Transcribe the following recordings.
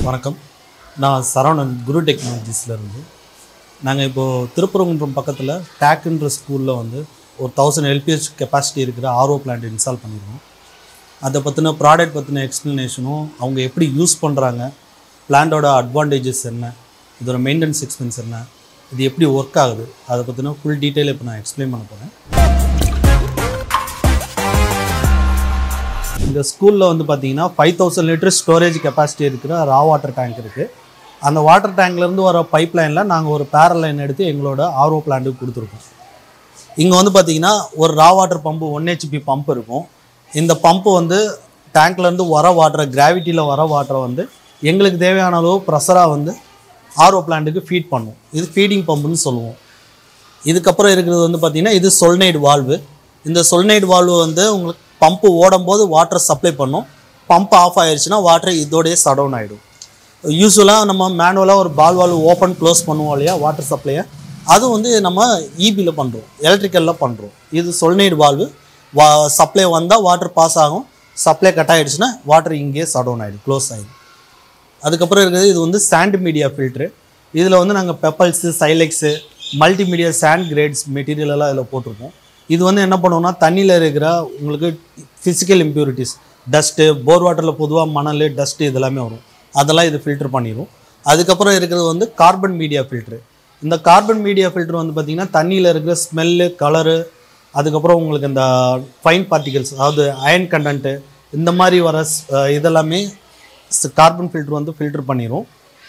வணக்கம் நான் சரவணன் குரு டெக்னாலஜிஸில் இருந்து நாங்கள் இப்போது திருப்பரங்குன்றம் பக்கத்தில் டேக்குன்ற ஸ்கூலில் வந்து ஒரு தௌசண்ட் எல்பிஹெச் கெப்பாசிட்டி இருக்கிற ஆர்ஓ பிளான்ட் இன்ஸ்டால் பண்ணியிருக்கோம் அதை பற்றின ப்ராடக்ட் பற்றின எக்ஸ்ப்ளனேஷனும் அவங்க எப்படி யூஸ் பண்ணுறாங்க பிளான்ட்டோட அட்வான்டேஜஸ் என்ன இதோட மெயின்டெனன்ஸ் எக்ஸ்பென்ஸ் என்ன இது எப்படி ஒர்க் ஆகுது அதை பற்றின ஃபுல் டீட்டெயில் இப்போ நான் எக்ஸ்பிளைன் பண்ண போகிறேன் இந்த ஸ்கூலில் வந்து பார்த்தீங்கன்னா five thousand litre storage capacity இருக்கிற ரா வாட்டர் டேங்க் இருக்குது அந்த வாட்டர் டேங்க்லேருந்து வர பைப் லைனில் நாங்கள் ஒரு பேரல் லைன் எடுத்து எங்களோட ஆர்ஓ பிளான்ட்டுக்கு கொடுத்துருக்கோம் இங்கே வந்து பார்த்தீங்கன்னா ஒரு raw water pump one HP pump இருக்கும் இந்த பம்பு வந்து டேங்க்லேருந்து வர வாட்டரை கிராவிட்டியில் வர வாட்டரை வந்து எங்களுக்கு தேவையான அளவு ப்ரெஷராக வந்து ஆர்ஓ பிளான்ட்டுக்கு ஃபீட் பண்ணும் இது ஃபீடிங் பம்புன்னு சொல்லுவோம் இதுக்கப்புறம் இருக்கிறது வந்து பார்த்தீங்கன்னா இது சொல்னைடு வால்வு இந்த சொல்னைடு வால்வு வந்து உங்களுக்கு பம்பு ஓடும்போது வாட்டர் சப்ளை பண்ணும் பம்ப் ஆஃப் ஆயிடுச்சுன்னா வாட்டர் இதோடய சடவுன் ஆகிடும் யூஸ்வலாக நம்ம மேனுவலாக ஒரு பால் வால்வு ஓப்பன் க்ளோஸ் பண்ணுவோம் இல்லையா வாட்டர் சப்ளையை அது வந்து நம்ம இபியில் பண்ணுறோம் எலக்ட்ரிக்கலில் பண்ணுறோம் இது சொல்னைடு வால்வு வா சப்ளை வந்தால் வாட்டர் பாஸ் ஆகும் சப்ளை கட் ஆகிடுச்சுன்னா வாட்டர் இங்கேயே சடவுன் ஆகிடும் க்ளோஸ் ஆகிடும் அதுக்கப்புறம் இருக்கிறது இது வந்து சாண்ட் மீடியா ஃபில்ட்ரு இதில் வந்து நாங்கள் pebbles silex multimedia sand grades material எல்லாம் இதில் போட்டிருக்கோம் இது வந்து என்ன பண்ணுவோம்னா தண்ணியில் இருக்கிற உங்களுக்கு ஃபிசிக்கல் இம்ப்யூரிட்டிஸ் டஸ்ட்டு போர் வாட்டரில் பொதுவாக மணல் டஸ்ட்டு இதெல்லாமே வரும் அதெல்லாம் இது ஃபில்டர் பண்ணிடும் அதுக்கப்புறம் இருக்கிறது வந்து கார்பன் மீடியா ஃபில்ட்ரு இந்த கார்பன் மீடியா ஃபில்டர் வந்து பார்த்திங்கன்னா தண்ணியில் இருக்கிற ஸ்மெல்லு கலரு அதுக்கப்புறம் உங்களுக்கு இந்த ஃபைன் பார்ட்டிகல்ஸ் அதாவது அயன் கண்டன்ட்டு இந்த மாதிரி வர ஸ்- அஹ் இதெல்லாமே கார்பன் ஃபில்டர் வந்து ஃபில்டர் பண்ணிடும்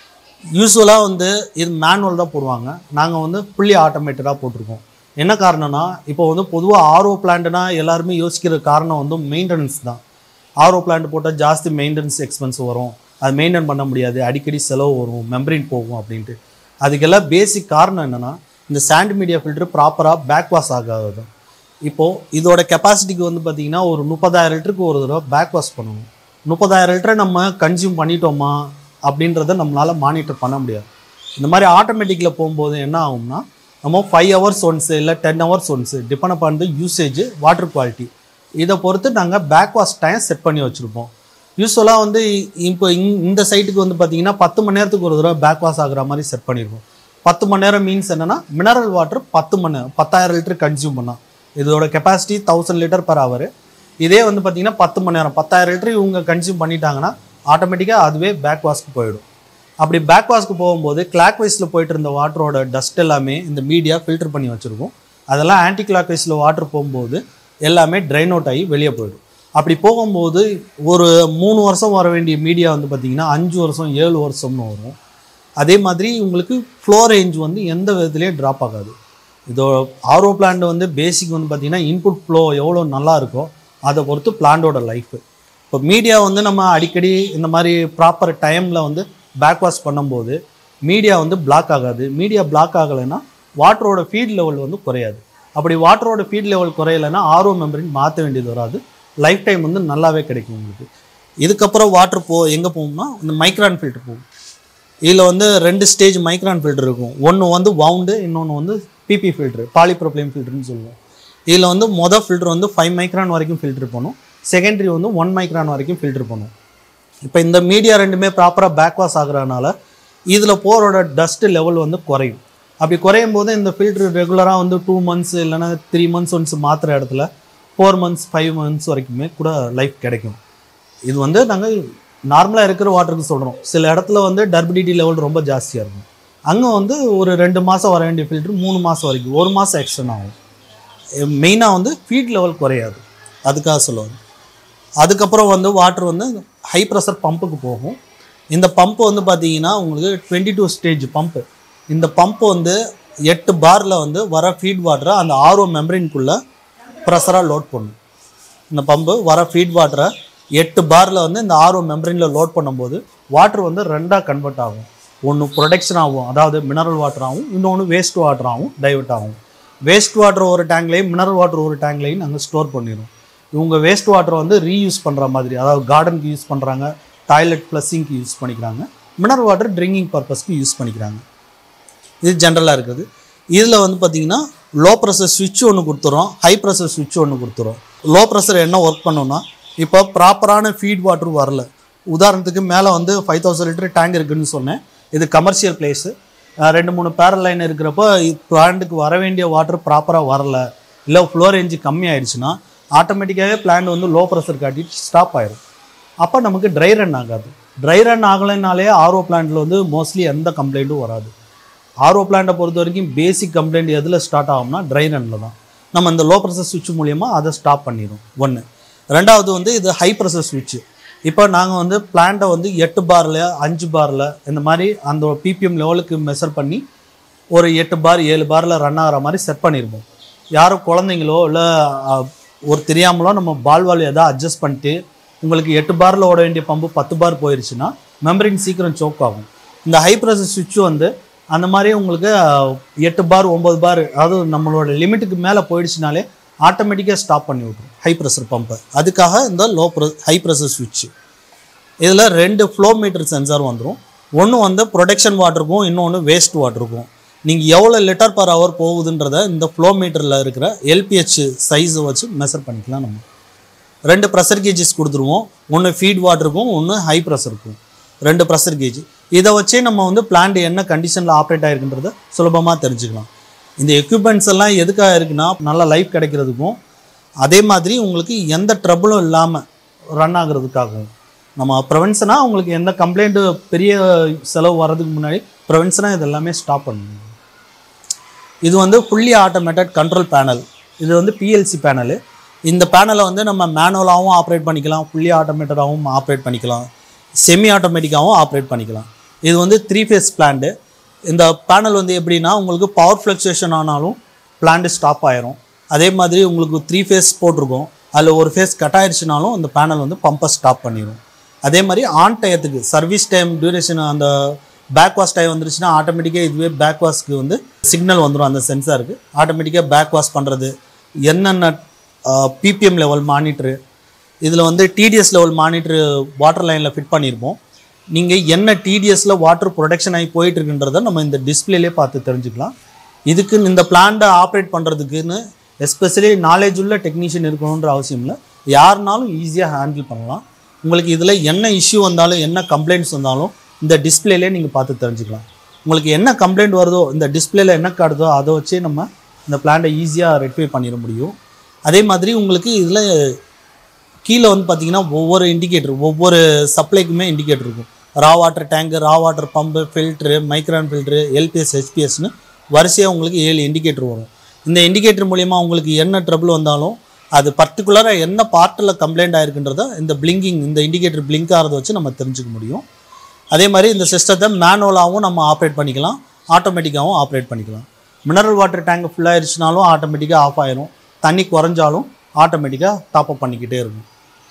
யூஸ்வலாக வந்து இது மேனுவல் தான் போடுவாங்க நாங்கள் வந்து ஃபுல்லி ஆட்டோமேட்டடாக போட்டிருக்கோம் என்ன காரணம்னா இப்போ வந்து பொதுவாக ஆர்ஓ பிளான்ட்னா எல்லாருமே யோசிக்கிற காரணம் வந்து மெயின்டெனன்ஸ் தான் ஆர்ஓ பிளான்ட் போட்டால் ஜாஸ்தி மெயின்டெனன்ஸ் எக்ஸ்பென்ஸ் வரும் அது மெயின்டைன் பண்ண முடியாது அடிக்கடி செலவு வரும் மெம்பரின் போகும் அப்படின்ட்டு அதுக்கெல்லாம் பேசிக் காரணம் என்னென்னா இந்த சாண்ட் மீடியா ஃபில்டர் ப்ராப்பராக பேக் வாஷ் ஆகாது இப்போது இதோட கெப்பாசிட்டிக்கு வந்து பார்த்திங்கன்னா ஒரு முப்பதாயிரம் லிட்டருக்கு ஒரு தடவை பேக் வாஷ் பண்ணணும் முப்பதாயிரம் லிட்டரை நம்ம கன்சியூம் பண்ணிட்டோமா அப்படின்றத நம்மளால் மானிட்டர் பண்ண முடியாது இந்த மாதிரி ஆட்டோமேட்டிக்கில் போகும்போது என்ன ஆகும்னா நம்ம ஃபைவ் ஹவர்ஸ் ஒன்ஸு இல்லை ten hours once depend upon the usage water quality இதை பொறுத்து நாங்கள் பேக் வாஷ் டைம் செட் பண்ணி வச்சுருப்போம் யூஸ்வலாக வந்து இப்போ இங்- இந்த சைட்டுக்கு வந்து பார்த்தீங்கன்னா பத்து மணி நேரத்துக்கு ஒரு தடவை பேக் வாஷ் ஆகுற மாதிரி செட் பண்ணியிருக்கோம் பத்து மணி நேரம் மீன்ஸ் என்னன்னா மினரல் வாட்டர் பத்து மணி நேரம் பத்தாயிரம் லிட்டர் கன்சியூம் பண்ணலாம் இதோட capacity thousand litre per hour இதே வந்து பார்த்தீங்கன்னா பத்து மணி நேரம் பத்தாயிரம் லிட்டர் இவங்க கன்சியூம் பண்ணிட்டாங்கன்னா ஆட்டோமேட்டிக்காக அதுவே பேக் வாஷ்க்கு போயிடும் அப்படி பேக் வாஷ்க்கு போகும்போது கிளாக் வைஸில் போயிட்டு இருந்த வாட்டரோட டஸ்ட் எல்லாமே இந்த மீடியா ஃபில்டர் பண்ணி வச்சுருக்கோம் அதெல்லாம் ஆன்டி கிளாக் வைஸில் வாட்டர் போகும்போது எல்லாமே ட்ரைன் அவுட் ஆகி வெளியே போயிடும் அப்படி போகும்போது ஒரு மூணு வருஷம் வர வேண்டிய மீடியா வந்து பார்த்திங்கன்னா அஞ்சு வருஷம் ஏழு வருஷம்னு வரும் அதே மாதிரி உங்களுக்கு ஃப்ளோ ரேஞ்ச் வந்து எந்த விதத்துலேயும் ட்ராப் ஆகாது இதோ ஆர்ஓ பிளான்ட் வந்து பேசிக் வந்து பார்த்திங்கன்னா இன்புட் ஃப்ளோ எவ்வளோ நல்லா இருக்கோ அதை பொறுத்து பிளான்ட்டோட லைஃப் இப்போ மீடியா வந்து நம்ம அடிக்கடி இந்த மாதிரி ப்ராப்பர் டைமில் வந்து பேக் வாஷ் பண்ணும்போது மீடியா வந்து பிளாக் ஆகாது மீடியா பிளாக் ஆகலைன்னா வாட்டரோட ஃபீட் லெவல் வந்து குறையாது அப்படி வாட்டரோட ஃபீட் லெவல் குறையலைன்னா ஆர்ஓ மெம்பரின் மாற்ற வேண்டியது வராது லைஃப் டைம் வந்து நல்லாவே கிடைக்கும் உங்களுக்கு இதுக்கப்புறம் வாட்டர் போ எங்கே போகும்னா இந்த மைக்ரான் ஃபில்டர் போகும் இதில் வந்து ரெண்டு ஸ்டேஜ் மைக்ரான் ஃபில்டர் இருக்கும் ஒன்று வந்து வவுண்டு இன்னொன்று வந்து பிபி ஃபில்டர் பாலிப்ரோப்ளேம் ஃபில்டர்னு சொல்லுவோம் இதில் வந்து மொதல் ஃபில்டர் வந்து ஃபைவ் மைக்ரான் வரைக்கும் ஃபில்டர் பண்ணும் செகண்டரி வந்து ஒன் மைக்ரான் வரைக்கும் ஃபில்டர் பண்ணும் இப்போ இந்த மீடியா ரெண்டுமே ப்ராப்பராக பேக் வாஷ் ஆகுறதுனால இதில் போகிறோட டஸ்ட் லெவல் வந்து குறையும் அப்படி குறையும் போது இந்த ஃபில்டர் ரெகுலராக வந்து டூ மந்த்ஸ் இல்லைன்னா த்ரீ மந்த்ஸ் ஒன்ஸ் மாற்றுற இடத்துல ஃபோர் மந்த்ஸ் ஃபைவ் மந்த்ஸ் வரைக்குமே கூட லைஃப் கிடைக்கும் இது வந்து நாங்கள் நார்மலாக இருக்கிற வாட்டருக்கு சொல்கிறோம் சில இடத்துல வந்து டர்பிடிட்டி லெவல் ரொம்ப ஜாஸ்தியாக இருக்கும் அங்கே வந்து ஒரு ரெண்டு மாதம் வர வேண்டிய ஃபில்டர் மூணு மாதம் வரைக்கும் ஒரு மாதம் எக்ஸ்டன் ஆகும் மெயினாக வந்து ஃபீட் லெவல் குறையாது அதுக்காக சொல்லுவாங்க அதுக்கப்புறம் வந்து வாட்டர் வந்து ஹை ப்ரெஷர் பம்புக்கு போகும் இந்த பம்ப் வந்து பார்த்தீங்கன்னா உங்களுக்கு டுவெண்ட்டி டூ ஸ்டேஜ் பம்ப்பு இந்த பம்ப் வந்து எட்டு பாரில் வந்து வர ஃபீட் வாட்டரை அந்த ஆர்ஓ மெம்பரின்குள்ளே ப்ரெஷராக லோட் பண்ணும் இந்த பம்பு வர ஃபீட் வாட்டரை எட்டு பாரில் வந்து இந்த ஆர்ஓ மெம்பரினில் லோட் பண்ணும்போது வாட்டர் வந்து ரெண்டாக கன்வெர்ட் ஆகும் ஒன்று ப்ரொடக்ஷன் ஆகும் அதாவது மினரல் வாட்டராகவும் இன்னொன்று வேஸ்ட் வாட்டராகவும் டைவர்ட் ஆகும் வேஸ்ட் வாட்டர் ஒரு டேங்க்லேயும் மினரல் வாட்டர் ஒரு டேங்க்லேயும் நாங்கள் ஸ்டோர் பண்ணிடுவோம் இவங்க வேஸ்ட் வாட்டரை வந்து ரீயூஸ் பண்ணுற மாதிரி அதாவது கார்டனுக்கு யூஸ் பண்ணுறாங்க டாய்லெட் ஃப்ளஷிங்க்கு யூஸ் பண்ணிக்கிறாங்க மினரல் வாட்டர் ட்ரிங்கிங் பர்பஸ்க்கு யூஸ் பண்ணிக்கிறாங்க இது ஜென்ரலாக இருக்குது இதில் வந்து பார்த்தீங்கன்னா லோ ப்ரெஷர் சுவிட்ச் ஒன்று கொடுத்துறோம் ஹை ப்ரெஷர் சுவிட்ச் ஒன்று கொடுத்துறோம் லோ ப்ரெஷர் என்ன ஒர்க் பண்ணோம்னா இப்போ ப்ராப்பரான ஃபீட் வாட்டர் வரல உதாரணத்துக்கு மேலே வந்து ஃபைவ் தௌசண்ட் லிட்டர் டேங்க் இருக்குன்னு சொன்னேன் இது கமர்ஷியல் பிளேஸு ரெண்டு மூணு பேரல் லைன் இருக்கிறப்போ பிளான்ட்டுக்கு வர வேண்டிய வாட்டர் ப்ராப்பராக வரல இல்லை ஃப்ளோ ரேஞ்சு கம்மி ஆயிடுச்சுன்னா ஆட்டோமேட்டிக்காகவே பிளான்ட் வந்து லோ ப்ரெஷர் காட்டிட்டு ஸ்டாப் ஆயிடும் அப்போ நமக்கு ட்ரை ரன் ஆகாது ட்ரை ரன் ஆகலைனாலே ஆர்ஓ பிளான்ட்டில் வந்து மோஸ்ட்லி எந்த கம்ப்ளைண்ட்டும் வராது ஆர்ஓ பிளான்ட்டை பொறுத்த வரைக்கும் பேசிக் கம்ப்ளைண்ட் எதில் ஸ்டார்ட் ஆகும்னா ட்ரை ரனில் தான் நம்ம இந்த லோ ப்ரெஷர் சுவிட்ச் மூலியமாக அதை ஸ்டாப் பண்ணிடும் ஒன்று ரெண்டாவது வந்து இது ஹை ப்ரெஷர் சுவிட்ச் இப்போ நாங்கள் வந்து பிளான்ட்டை வந்து எட்டு பாரில் அஞ்சு பாரில் இந்த மாதிரி அந்த பிபிஎம் லெவலுக்கு மெஷர் பண்ணி ஒரு எட்டு பார் ஏழு பாரில் ரன் ஆகிற மாதிரி செட் பண்ணியிருப்போம் யாரும் குழந்தைங்களோ இல்லை ஒரு தெரியாமலோ நம்ம பால் வால் எதாவது அட்ஜஸ்ட் பண்ணிட்டு உங்களுக்கு எட்டு பாரில் ஓட வேண்டிய பம்பு பத்து பார் போயிடுச்சுன்னா மெம்பரின் சீக்கிரம் சோக் ஆகும் இந்த ஹை ப்ரெஷர் சுவிட்ச் வந்து அந்த மாதிரி உங்களுக்கு அஹ், எட்டு பார் ஒம்பது பார் அதாவது நம்மளோட லிமிட்டுக்கு மேலே போயிடுச்சுனாலே ஆட்டோமேட்டிக்காக ஸ்டாப் பண்ணி விட்ரும் ஹை ப்ரெஷர் பம்பை அதுக்காக இந்த லோ ப்ரெ ஹை ப்ரெஷர் சுவிட்ச் இதில் ரெண்டு ஃப்ளோ மீட்டர் சென்சார் வந்துடும் ஒன்று வந்து ப்ரொடெக்ஷன் வாட்டருக்கும் இன்னொன்று வேஸ்ட் வாட்டருக்கும் நீங்கள் எவ்வளோ லிட்டர் பர் ஹவர் போகுதுன்றத இந்த ஃப்ளோ மீட்டரில் இருக்கிற எல்பிஹெச் சைஸை வச்சு மெஷர் பண்ணிக்கலாம் நம்ம ரெண்டு ப்ரெஷர் கேஜஸ் கொடுத்துருவோம் ஒன்று ஃபீட் வாட்டருக்கும் ஒன்று ஹை ப்ரெஷருக்கும் ரெண்டு ப்ரெஷர் கேஜ் இதை வச்சே நம்ம வந்து பிளான்ட் என்ன கண்டிஷனில் ஆப்ரேட் ஆகிருக்குன்றத சுலபமாக தெரிஞ்சுக்கலாம் இந்த எக்யூப்மெண்ட்ஸ் எல்லாம் எதுக்காக இருக்குன்னா நல்ல லைஃப் கிடைக்கிறதுக்கும் அதே மாதிரி உங்களுக்கு எந்த ட்ரபிளும் இல்லாமல் ரன் ஆகுறதுக்காகவும் நம்ம ப்ரிவென்ஷனாக உங்களுக்கு எந்த கம்ப்ளைண்ட்டு பெரிய செலவு வர்றதுக்கு முன்னாடி ப்ரிவென்ஷனாக இது எல்லாமே ஸ்டாப் பண்ணணும் இது வந்து ஃபுல்லி ஆட்டோமேட்டட் கண்ட்ரோல் பேனல் இது வந்து பிஎல்சி பேனலு இந்த பேனலை வந்து நம்ம மேனுவலாகவும் ஆப்ரேட் பண்ணிக்கலாம் ஃபுல்லி ஆட்டோமேட்டடாகவும் ஆப்ரேட் பண்ணிக்கலாம் செமி ஆட்டோமேட்டிக்காகவும் ஆப்ரேட் பண்ணிக்கலாம் இது வந்து த்ரீ ஃபேஸ் பிளான்ட்டு இந்த பேனல் வந்து எப்படின்னா உங்களுக்கு பவர் ஃப்ளக்சுவேஷன் ஆனாலும் பிளான்ட்டு ஸ்டாப் ஆயிரும் அதே மாதிரி உங்களுக்கு த்ரீ ஃபேஸ் போட்டிருக்கோம் அதில் ஒரு ஃபேஸ் கட் ஆயிடுச்சுனாலும் இந்த பேனல் வந்து பம்பை ஸ்டாப் பண்ணிடும் அதே மாதிரி ஆன் டயத்துக்கு சர்வீஸ் டைம் டியூரேஷன் அந்த பேக் வாஷ் டைம் வந்துருச்சுன்னா ஆட்டோமேட்டிக்காக இதுவே பேக் வாஷ்க்கு வந்து சிக்னல் வந்துடும் அந்த சென்சாருக்கு ஆட்டோமேட்டிக்காக பேக் வாஷ் பண்ணுறது என்னென்ன பிபிஎம் லெவல் மானிட்ரு இதில் வந்து டிடிஎஸ் லெவல் மானிட்ரு வாட்டர் லைனில் ஃபிட் பண்ணியிருப்போம் நீங்கள் என்ன டிடிஎஸில் வாட்டர் ப்ரொடக்ஷன் ஆகி போயிட்டு இருக்குன்றதை நம்ம இந்த டிஸ்பிளேலே பார்த்து தெரிஞ்சுக்கலாம் இதுக்கு இந்த பிளான்ட்டை ஆப்ரேட் பண்ணுறதுக்குன்னு எஸ்பெஷலி நாலேஜ் உள்ள டெக்னீஷியன் இருக்கணுன்ற அவசியம் இல்லை யாருனாலும் ஈஸியாக ஹேண்டில் பண்ணலாம் உங்களுக்கு இதில் என்ன இஷ்யூ வந்தாலும் என்ன கம்ப்ளைண்ட்ஸ் வந்தாலும் இந்த டிஸ்பிளேலே நீங்கள் பார்த்து தெரிஞ்சுக்கலாம் உங்களுக்கு என்ன கம்ப்ளைண்ட் வருதோ இந்த டிஸ்பிளேல என்ன காட்டுதோ அதை வச்சே நம்ம இந்த பிளான்ட்டை ஈஸியாக ரெக்டிஃபை பண்ணிட முடியும் அதே மாதிரி உங்களுக்கு இதில் கீழே வந்து பார்த்தீங்கன்னா ஒவ்வொரு இண்டிகேட்டர் ஒவ்வொரு சப்ளைக்குமே இண்டிகேட்டர் இருக்கும் raw water tank raw water pump filter micron filter LPS ஹெச்பிஎஸ்னு வரிசையாக உங்களுக்கு ஏழு இண்டிகேட்டர் வரும் இந்த இண்டிகேட்டர் மூலிமா உங்களுக்கு என்ன ட்ரபிள் வந்தாலும் அது பர்டிகுலராக என்ன பார்ட்டில் கம்ப்ளைண்ட் ஆயிருக்குன்றத இந்த பிளிங்கிங் இந்த இண்டிகேட்டர் பிளிங்க் ஆகிறத வச்சு நம்ம தெரிஞ்சுக்க முடியும் அதே மாதிரி இந்த சிஸ்டத்தை மேனுவலாகவும் நம்ம ஆப்ரேட் பண்ணிக்கலாம் ஆட்டோமேட்டிக்காகவும் ஆப்ரேட் பண்ணிக்கலாம் மினரல் வாட்டர் டேங்க் ஃபுல் ஆயிடுச்சுனாலும் ஆட்டோமேட்டிக்காக ஆஃப் ஆயிரும் தண்ணி குறைஞ்சாலும் ஆட்டோமேட்டிக்காக டாப் அப் பண்ணிக்கிட்டே இருக்கும்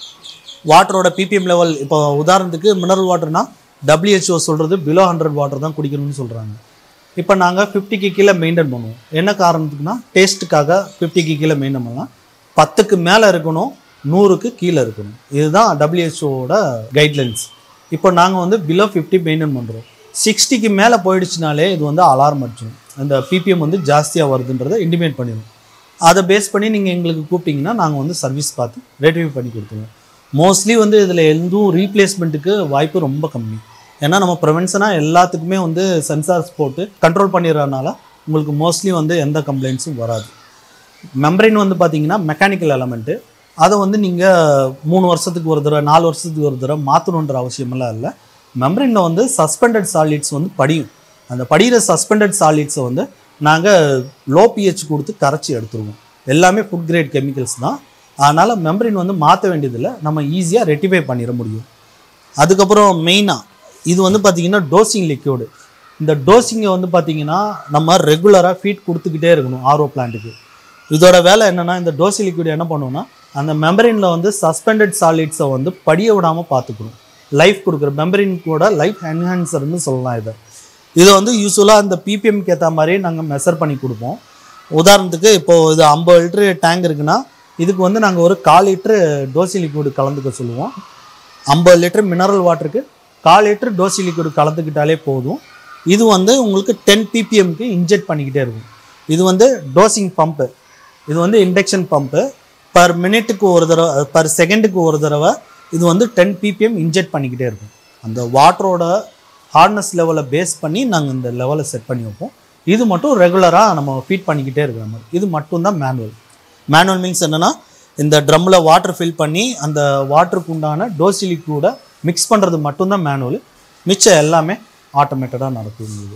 வாட்டரோட பிபிஎம் லெவல் இப்போ உதாரணத்துக்கு மினரல் வாட்டர்னா WHO சொல்கிறது பிலோ ஹண்ட்ரட் வாட்டர் தான் குடிக்கணும்னு சொல்கிறாங்க இப்போ நாங்கள் ஃபிஃப்டிக்கு கீழே மெயின்டைன் பண்ணுவோம் என்ன காரணத்துக்குன்னா டேஸ்ட்டுக்காக ஃபிஃப்டிக்கு கீழே மெயின்டைன் பண்ணலாம் பத்துக்கு மேலே இருக்கணும் நூறுக்கு கீழே இருக்கணும் இதுதான் டபிள்யூஹெச்ஓட கைட்லைன்ஸ் இப்போ நாங்கள் வந்து பிலோ ஃபிஃப்டி மெயின்டைன் பண்ணுறோம் சிக்ஸ்டிக்கு மேலே போயிடுச்சுனாலே இது வந்து அலாரம் அடிச்சிடும் அந்த பிபிஎம் வந்து ஜாஸ்தியாக வருதுன்றதை இன்டிமேட் பண்ணிடும் அதை பேஸ் பண்ணி நீங்கள் எங்களுக்கு கூப்பிட்டீங்கன்னா நாங்கள் வந்து சர்வீஸ் பார்த்து ரெட்டிஃபை பண்ணி கொடுத்துருவோம் மோஸ்ட்லி வந்து இதில் எதுவும் ரீப்ளேஸ்மெண்ட்டுக்கு வாய்ப்பு ரொம்ப கம்மி ஏன்னா நம்ம ப்ரிவென்ஷனாக எல்லாத்துக்குமே வந்து சென்சார்ஸ் போட்டு கண்ட்ரோல் பண்ணிடுறதுனால உங்களுக்கு மோஸ்ட்லி வந்து எந்த கம்ப்ளைண்ட்ஸும் வராது மெம்பரின் வந்து பார்த்தீங்கன்னா மெக்கானிக்கல் எலமெண்ட்டு அதை வந்து நீங்கள் மூணு வருஷத்துக்கு ஒரு தடவை நாலு வருஷத்துக்கு ஒரு தடவை மாற்றணுன்ற அவசியமெல்லாம் இல்லை மெம்பரினில் வந்து சஸ்பெண்டட் சாலிட்ஸ் வந்து படியும் அந்த படிகிற சஸ்பெண்டட் சாலிட்ஸை வந்து நாங்கள் லோ pH கொடுத்து கரைச்சி எடுத்துருவோம் எல்லாமே ஃபுட் கிரேட் கெமிக்கல்ஸ் தான் அதனால் மெம்பரின் வந்து மாற்ற வேண்டியதில்லை நம்ம ஈஸியாக ரெட்டிஃபை பண்ணிட முடியும் அதுக்கப்புறம் மெயினாக இது வந்து பார்த்திங்கன்னா டோசிங் லிக்யூடு இந்த டோசிங்கை வந்து பார்த்திங்கன்னா நம்ம ரெகுலராக ஃபீட் கொடுத்துக்கிட்டே இருக்கணும் ஆர்ஓ பிளான்ட்டுக்கு இதோட வேலை என்னென்னா இந்த டோசி லிக்விட் என்ன பண்ணுவோம்னா அந்த மெம்பரினில் வந்து சஸ்பெண்டட் சாலிட்ஸை வந்து படிய விடாமல் பார்த்துக்கணும் லைஃப் கொடுக்குற மெம்பரின் கூட லைஃப் என்ஹான்சர்னு சொல்லலாம் இதை இதை வந்து யூஸ்வலாக இந்த பிபிஎம்க்கு ஏற்ற மாதிரி நாங்கள் மெஷர் பண்ணி கொடுப்போம் உதாரணத்துக்கு இப்போது இது ஐம்பது லிட்ரு டேங்க் இருக்குன்னா இதுக்கு வந்து நாங்கள் ஒரு கால் லிட்ரு டோசி லிக்விட் கலந்துக்க சொல்லுவோம் ஐம்பது லிட்டர் மினரல் வாட்டருக்கு கால் லிட்டர் டோசி லிக்விட் கலந்துக்கிட்டாலே போதும் இது வந்து உங்களுக்கு டென் பிபிஎம்க்கு இன்ஜெக்ட் பண்ணிக்கிட்டே இருக்கும் இது வந்து டோசிங் பம்பு இது வந்து இண்டக்ஷன் பம்பு பர் மினிட்டுக்கு ஒரு தடவை பர் செகண்டுக்கு ஒரு தடவை இது வந்து டென் ppm இன்ஜெக்ட் பண்ணிக்கிட்டே இருக்கும் அந்த வாட்டரோட ஹார்ட்னஸ் லெவலை பேஸ் பண்ணி நாங்கள் இந்த லெவலை செட் பண்ணி வைப்போம் இது மட்டும் ரெகுலராக நம்ம ஃபீட் பண்ணிக்கிட்டே இருக்கிற மாதிரி இது மட்டும்தான் மேனுவல் மேனுவல் மீன்ஸ் என்னென்னா இந்த ட்ரம்மில் வாட்டர் ஃபில் பண்ணி அந்த வாட்டருக்கு உண்டான டோசிலி கூட மிக்ஸ் பண்ணுறது மட்டும்தான் மேனுவல் மிச்சம் எல்லாமே ஆட்டோமேட்டடாக நடக்கும் இது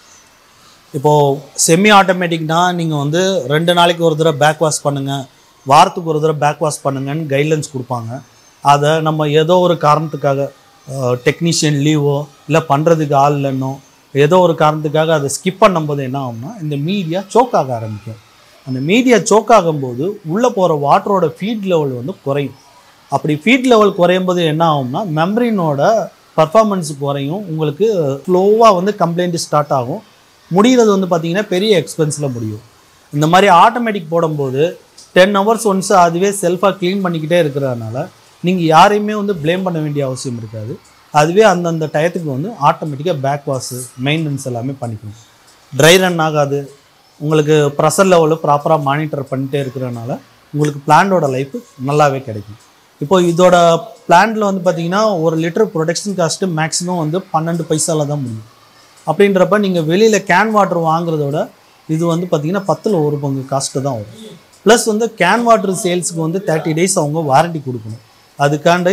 இப்போது செமி ஆட்டோமேட்டிக்னா நீங்கள் வந்து ரெண்டு நாளைக்கு ஒரு தடவை பேக் வாஷ் பண்ணுங்கள் வாரத்துக்கு ஒரு தடவை பேக் வாஷ் பண்ணுங்கன்னு கைட்லைன்ஸ் கொடுப்பாங்க அதை நம்ம ஏதோ ஒரு காரணத்துக்காக டெக்னீஷியன் லீவோ இல்லை பண்ணுறதுக்கு ஆள் இல்லைன்னோ ஏதோ ஒரு காரணத்துக்காக அதை ஸ்கிப் பண்ணும்போது என்ன ஆகும்னா இந்த மீடியா சோக் ஆக ஆரம்பிக்கும் அந்த மீடியா சோக் ஆகும்போது உள்ளே போகிற வாட்டரோட ஃபீட் லெவல் வந்து குறையும் அப்படி ஃபீட் லெவல் குறையும் போது என்ன ஆகும்னா மெம்பரினோட பர்ஃபார்மன்ஸ் குறையும் உங்களுக்கு ஸ்லோவாக வந்து கம்ப்ளைண்ட் ஸ்டார்ட் ஆகும் முடிகிறது வந்து பார்த்தீங்கன்னா பெரிய எக்ஸ்பென்ஸில் முடியும் இந்த மாதிரி ஆட்டோமேட்டிக் போடும்போது டென் ஹவர்ஸ் ஒன்ஸ் அதுவே செல்ஃபாக க்ளீன் பண்ணிக்கிட்டே இருக்கிறதுனால நீங்கள் யாரையுமே வந்து ப்ளேம் பண்ண வேண்டிய அவசியம் இருக்காது அதுவே அந்தந்த டயத்துக்கு வந்து ஆட்டோமேட்டிக்காக பேக் வாஷு மெயின்டெனன்ஸ் எல்லாமே பண்ணிக்கணும் ட்ரை ரன் ஆகாது உங்களுக்கு ப்ரெஷர் லெவலு ப்ராப்பராக மானிட்டர் பண்ணிட்டே இருக்கிறதுனால உங்களுக்கு பிளான்டோட லைஃப் நல்லாவே கிடைக்கும் இப்போ இதோட பிளான்ட்டில் வந்து பார்த்தீங்கன்னா ஒரு லிட்டர் ப்ரொடக்ஷன் காஸ்ட்டு மேக்ஸிமம் வந்து பன்னெண்டு பைசால தான் முடியும் அப்படின்றப்ப நீங்கள் வெளியில் கேன் வாட்டர் வாங்குறதோட இது வந்து பார்த்தீங்கன்னா பத்தில் ஒரு பங்கு காஸ்ட்டு தான் வரும் ப்ளஸ் வந்து கேன் வாட்டர் சேல்ஸுக்கு வந்து தேர்ட்டி டேஸ் அவங்க வாரண்டி கொடுக்கணும் அதுக்காண்டி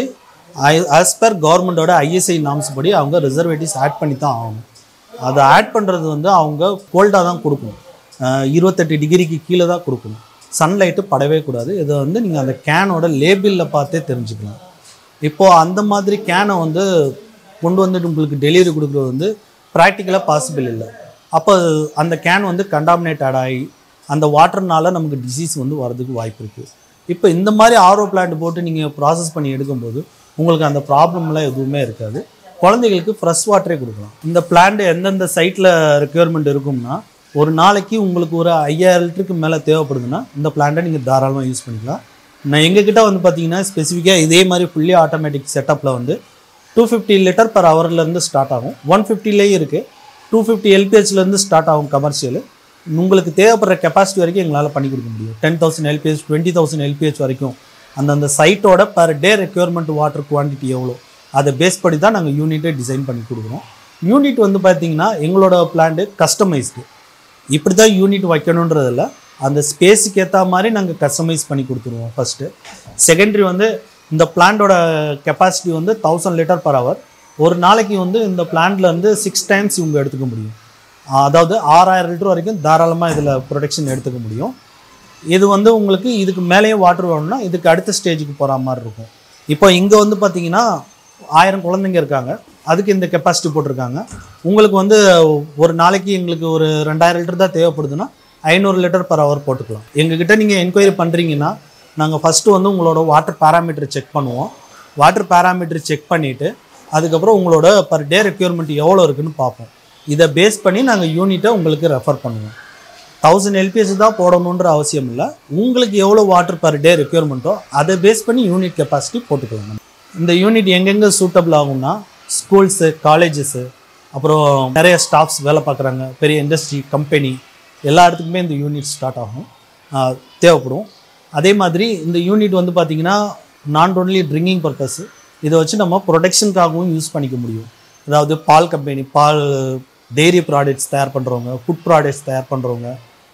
ஆஸ் பர் கவர்மெண்டோட ஐஎஸ்ஐ நாம்ஸ் படி அவங்க ரிசர்வேட்டிவ்ஸ் ஆட் பண்ணி தான் ஆகணும் அதை ஆட் பண்ணுறது வந்து அவங்க கோல்டாக தான் கொடுக்கணும் அஹ் இருபத்தெட்டு டிகிரிக்கு கீழே தான் கொடுக்கணும் சன்லைட்டு படவே கூடாது இதை வந்து நீங்கள் அந்த கேனோட லேபிளில் பார்த்தே தெரிஞ்சுக்கலாம் இப்போது அந்த மாதிரி கேனை வந்து கொண்டு வந்துட்டு உங்களுக்கு டெலிவரி கொடுக்குறது வந்து ப்ராக்டிக்கலாக பாசிபிள் இல்லை அப்போ அந்த கேன் வந்து கண்டாமினேட்டட் ஆகி அந்த வாட்டர்னால நமக்கு டிசீஸ் வந்து வரதுக்கு வாய்ப்பு இருக்குது இப்போ இந்த மாதிரி ஆர்ஓ பிளான்ட் போட்டு நீங்கள் ப்ராசஸ் பண்ணி எடுக்கும்போது உங்களுக்கு அந்த ப்ராப்ளம்லாம் எதுவுமே இருக்காது குழந்தைகளுக்கு ஃப்ரெஷ் வாட்டரே கொடுக்கலாம் இந்த பிளான்ட் எந்தெந்த சைட்டில் ரெக்யர்மெண்ட் இருக்கும்னா ஒரு நாளைக்கு உங்களுக்கு ஒரு ஐயாயிரம் லிட்டருக்கு மேலே தேவைப்படுதுன்னா இந்த பிளான்ட்டை நீங்கள் தாராளமாக யூஸ் பண்ணிக்கலாம் நான் எங்ககிட்ட வந்து பார்த்தீங்கன்னா ஸ்பெசிஃபிக்காக இதே மாதிரி ஃபுல்லி ஆட்டோமேட்டிக் செட்டப்பில் வந்து டூ ஃபிஃப்டி லிட்டர் பர் ஹவர்லேருந்து ஸ்டார்ட் ஆகும் ஒன் ஃபிஃப்டிலேயும் இருக்குது டூ ஃபிஃப்டி எல்பிஹெச்லேருந்து ஸ்டார்ட் ஆகும் கமர்ஷியல் உங்களுக்கு தேவைப்படுற கெப்பாசிட்டி வரைக்கும் எங்களால் பண்ணி கொடுக்க முடியும் ten thousand LPH twenty thousand LPH வரைக்கும் அந்தந்த சைட்டோட per day requirement water quantity எவ்வளோ அதை பேஸ் பண்ணி தான் நாங்கள் யூனிட்டே டிசைன் பண்ணி கொடுக்குறோம் யூனிட் வந்து பார்த்தீங்கன்னா எங்களோட பிளான்ட்டு கஸ்டமைஸ்டு இப்படி தான் யூனிட் வைக்கணுன்றதில்ல அந்த ஸ்பேஸுக்கு ஏற்ற மாதிரி நாங்கள் கஸ்டமைஸ் பண்ணி கொடுத்துருவோம் ஃபஸ்ட்டு செகண்டரி வந்து இந்த பிளான்ட்டோட கெப்பாசிட்டி வந்து தௌசண்ட் லிட்டர் பர் ஹவர் ஒரு நாளைக்கு வந்து இந்த பிளான்ட்ல இருந்து சிக்ஸ் டைம்ஸ் இவங்க எடுத்துக்க முடியும் ஆஹ் அதாவது ஆறாயிரம் லிட்டர் வரைக்கும் தாராளமாக இதில் ப்ரொடக்ஷன் எடுத்துக்க முடியும் இது வந்து உங்களுக்கு இதுக்கு மேலேயும் வாட்டர் வேணும்னா இதுக்கு அடுத்த ஸ்டேஜுக்கு போகிற மாதிரி இருக்கும் இப்போ இங்கே வந்து பார்த்தீங்கன்னா ஆயிரம் குழந்தைங்க இருக்காங்க அதுக்கு இந்த கெப்பாசிட்டி போட்டிருக்காங்க உங்களுக்கு வந்து ஒரு நாளைக்கு எங்களுக்கு ஒரு ரெண்டாயிரம் லிட்டர் தான் தேவைப்படுதுன்னா ஐநூறு லிட்டர் பர் ஹவர் போட்டுக்கலாம் எங்ககிட்ட நீங்கள் என்கொயரி பண்ணுறீங்கன்னா நாங்கள் ஃபஸ்ட்டு வந்து உங்களோட வாட்டர் பேராமீட்டர் செக் பண்ணுவோம் வாட்டர் பேராமீட்டர் செக் பண்ணிவிட்டு அதுக்கப்புறம் உங்களோட பர் டே ரெக்யர்மெண்ட் எவ்வளோ இருக்குன்னு பார்ப்போம் இதை பேஸ் பண்ணி நாங்கள் யூனிட்டை உங்களுக்கு ரெஃபர் பண்ணுவோம் தௌசண்ட் எல்பிஎஸ் தான் போடணுன்ற அவசியம் இல்லை உங்களுக்கு எவ்வளோ வாட்டர் பர் டே ரெக்யர்மெண்ட்டோ அதை பேஸ் பண்ணி யூனிட் கெப்பாசிட்டி போட்டுக்கலாம் நம்ம. இந்த யூனிட் எங்கெங்கே சூட்டபிள் ஆகும்னா ஸ்கூல்ஸு காலேஜஸ்ஸு அப்புறம் நிறைய ஸ்டாஃப்ஸ் வேலை பார்க்குறாங்க பெரிய இண்டஸ்ட்ரி கம்பெனி எல்லா இடத்துக்குமே இந்த யூனிட் ஸ்டார்ட் ஆகும் ஆஹ் தேவைப்படும் அதே மாதிரி இந்த யூனிட் வந்து பார்த்திங்கன்னா நான் ஒன்லி ட்ரிங்கிங் பர்பஸ் இதை வச்சு நம்ம ப்ரொடெக்ஷனுக்காகவும் யூஸ் பண்ணிக்க முடியும் அதாவது பால் கம்பெனி பால் டெய்ரி ப்ராடக்ட்ஸ் தயார் பண்ணுறவங்க ஃபுட் ப்ராடக்ட்ஸ் தயார் பண்ணுறவங்க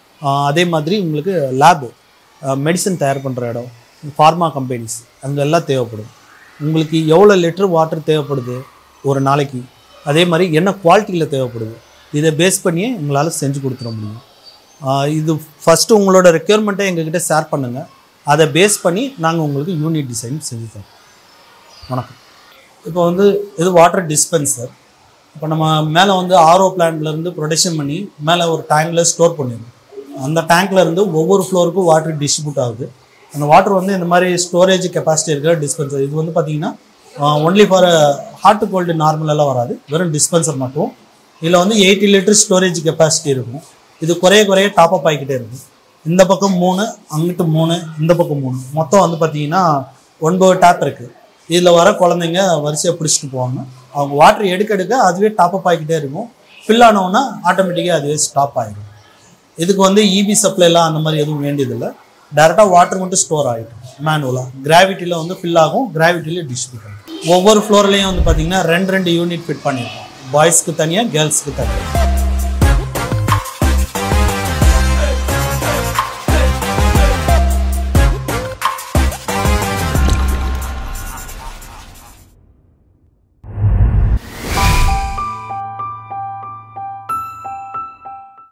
அதே மாதிரி உங்களுக்கு லேபு மெடிசன் தயார் பண்ணுற இடம் ஃபார்மா கம்பெனிஸ் அங்கே எல்லாம் தேவைப்படும் உங்களுக்கு எவ்வளோ லிட்டர் வாட்டர் தேவைப்படுது ஒரு நாளைக்கு அதே மாதிரி என்ன குவாலிட்டியில் தேவைப்படுது இதை பேஸ் பண்ணியே எங்களால் செஞ்சு கொடுத்துட முடியும் ஆஹ் இது ஃபஸ்ட்டு உங்களோட ரெக்யர்மெண்ட்டை எங்ககிட்ட ஷேர் பண்ணுங்கள் அதை பேஸ் பண்ணி நாங்கள் உங்களுக்கு யூனிட் டிசைன் செஞ்சு தரோம் வணக்கம் இப்போ வந்து இது வாட்டர் டிஸ்பென்சர் இப்போ நம்ம மேலே வந்து ஆர்ஓ இருந்து ப்ரொடக்ஷன் பண்ணி மேலே ஒரு டேங்கில் ஸ்டோர் பண்ணிடுவோம் அந்த டேங்க்ல இருந்து ஒவ்வொரு ஃப்ளோருக்கும் வாட்டர் டிஸ்ட்ரிபியூட் ஆகுது அந்த வாட்டர் வந்து இந்த மாதிரி ஸ்டோரேஜ் கெப்பாசிட்டி இருக்கிற டிஸ்பென்சர் இது வந்து பார்த்தீங்கன்னா ஒன்லி ஃபார் ஹாட் கோல்டு நார்மலெல்லாம் வராது வெறும் டிஸ்பென்சர் மட்டும் இதில் வந்து எயிட்டி லிட்டர் ஸ்டோரேஜ் கெப்பாசிட்டி இருக்கும் இது குறைய குறைய டாப் அப் ஆகிக்கிட்டே இருக்கும் இந்த பக்கம் மூணு அங்கிட்டு மூணு இந்த பக்கம் மூணு மொத்தம் வந்து பார்த்தீங்கன்னா ஒன்பது டேப் இருக்குது இதில் வர குழந்தைங்க வரிசையாக பிடிச்சிட்டு போவாங்க அவங்க வாட்டர் எடுக்க எடுக்க அதுவே டாப் அப் ஆகிக்கிட்டே இருக்கும் ஃபில் ஆனவுன்னா ஆட்டோமேட்டிக்காக அதுவே ஸ்டாப் ஆகிடும் இதுக்கு வந்து இபி சப்ளைலாம் அந்த மாதிரி எதுவும் வேண்டியதில்லை டேரெக்டாக வாட்டர் மட்டும் ஸ்டோர் ஆகிடும் மேனுவலாக கிராவிட்டியில் வந்து ஃபில் ஆகும் கிராவிட்டியில் டிஸ்ட்ரிபியூட் ஆகும் ஒவ்வொரு ஃப்ளோர்லேயும் வந்து பார்த்தீங்கன்னா ரெண்டு ரெண்டு யூனிட் ஃபிட் பண்ணியிருக்கோம் பாய்ஸ்க்கு தனியாக கேர்ள்ஸ்க்கு தனியாக